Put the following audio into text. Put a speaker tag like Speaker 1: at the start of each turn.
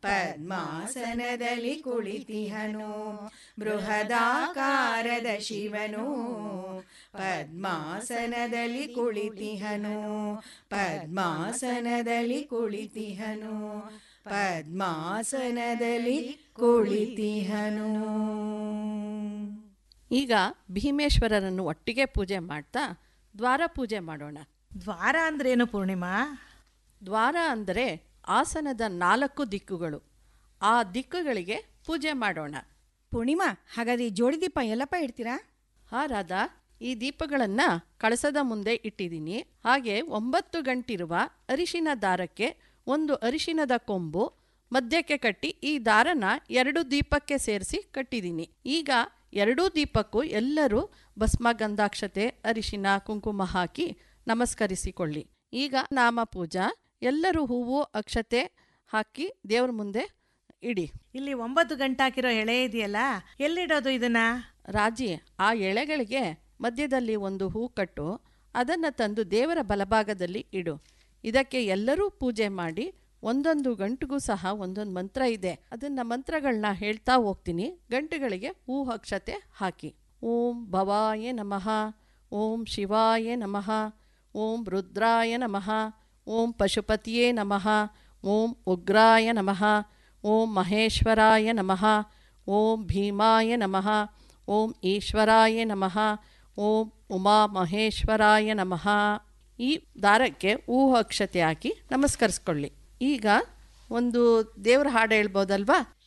Speaker 1: ಪದ್ಮಾಸನದಲ್ಲಿ ಕುಳಿತಿಹನು ಬೃಹದಾಕಾರದ ಶಿವನು ಪದ್ಮಾಸನದಲ್ಲಿ ಕುಳಿತಿಹನು ಪದ್ಮಾಸನದಲ್ಲಿ ಕುಳಿತಿಹನು ಪದ್ಮಾಸನದಲ್ಲಿ ಕುಳಿತಿಹನು
Speaker 2: ಈಗ ಭೀಮೇಶ್ವರರನ್ನು ಒಟ್ಟಿಗೆ ಪೂಜೆ ಮಾಡ್ತಾ ದ್ವಾರ ಪೂಜೆ ಮಾಡೋಣ
Speaker 3: ದ್ವಾರ ಅಂದ್ರೇನು ಪೂರ್ಣಿಮಾ
Speaker 2: ದ್ವಾರ ಅಂದರೆ ಆಸನದ ನಾಲ್ಕು ದಿಕ್ಕುಗಳು ಆ ದಿಕ್ಕುಗಳಿಗೆ ಪೂಜೆ ಮಾಡೋಣ
Speaker 1: ಪೂರ್ಣಿಮಾ ಹಾಗಾದ್ರೆ ಈ ಜೋಡಿ ದೀಪ ಎಲ್ಲಪ್ಪ ಇಡ್ತೀರಾ
Speaker 2: ಹಾ ರಾಧಾ ಈ ದೀಪಗಳನ್ನು ಕಳಸದ ಮುಂದೆ ಇಟ್ಟಿದ್ದೀನಿ ಹಾಗೆ ಒಂಬತ್ತು ಗಂಟಿರುವ ಅರಿಶಿನ ದಾರಕ್ಕೆ ಒಂದು ಅರಿಶಿನದ ಕೊಂಬು ಮಧ್ಯಕ್ಕೆ ಕಟ್ಟಿ ಈ ದಾರನ ಎರಡು ದೀಪಕ್ಕೆ ಸೇರಿಸಿ ಕಟ್ಟಿದ್ದೀನಿ ಈಗ ಎರಡೂ ದೀಪಕ್ಕೂ ಎಲ್ಲರೂ ಭಸ್ಮ ಗಂಧಾಕ್ಷತೆ ಅರಿಶಿನ ಕುಂಕುಮ ಹಾಕಿ ನಮಸ್ಕರಿಸಿಕೊಳ್ಳಿ ಈಗ ನಾಮ ಪೂಜಾ ಎಲ್ಲರೂ ಹೂವು ಅಕ್ಷತೆ ಹಾಕಿ ದೇವ್ರ ಮುಂದೆ ಇಡಿ
Speaker 3: ಇಲ್ಲಿ ಒಂಬತ್ತು ಗಂಟಾಕಿರೋ ಎಳೆ ಇದೆಯಲ್ಲ ಎಲ್ಲಿಡೋದು ಇದನ್ನ
Speaker 2: ರಾಜಿ ಆ ಎಳೆಗಳಿಗೆ ಮಧ್ಯದಲ್ಲಿ ಒಂದು ಹೂ ಕಟ್ಟು ಅದನ್ನು ತಂದು ದೇವರ ಬಲಭಾಗದಲ್ಲಿ ಇಡು ಇದಕ್ಕೆ ಎಲ್ಲರೂ ಪೂಜೆ ಮಾಡಿ ಒಂದೊಂದು ಗಂಟಿಗೂ ಸಹ ಒಂದೊಂದು ಮಂತ್ರ ಇದೆ ಅದನ್ನ ಮಂತ್ರಗಳನ್ನ ಹೇಳ್ತಾ ಹೋಗ್ತೀನಿ ಗಂಟುಗಳಿಗೆ ಹೂ ಅಕ್ಷತೆ ಹಾಕಿ ಓಂ ಭವಾಯ ನಮಃ ಓಂ ಶಿವಾಯ ನಮಃ ಓಂ ರುದ್ರಾಯ ನಮಃ ಓಂ ಪಶುಪತಿಯೇ ನಮಃ ಓಂ ಉಗ್ರಾಯ ನಮಃ ಓಂ ಮಹೇಶ್ವರಾಯ ನಮಃ ಓಂ ಭೀಮಾಯ ನಮಃ ಓಂ ಈಶ್ವರಾಯ ನಮಃ ಓಂ ಉಮಾ ಮಹೇಶ್ವರಾಯ ನಮಃ ಈ ದಾರಕ್ಕೆ ಹೂ ಅಕ್ಷತೆ ಹಾಕಿ ನಮಸ್ಕರಿಸ್ಕೊಳ್ಳಿ ಈಗ ಒಂದು ದೇವ್ರ ಹಾಡು ಹೇಳ್ಬೋದಲ್ವಾ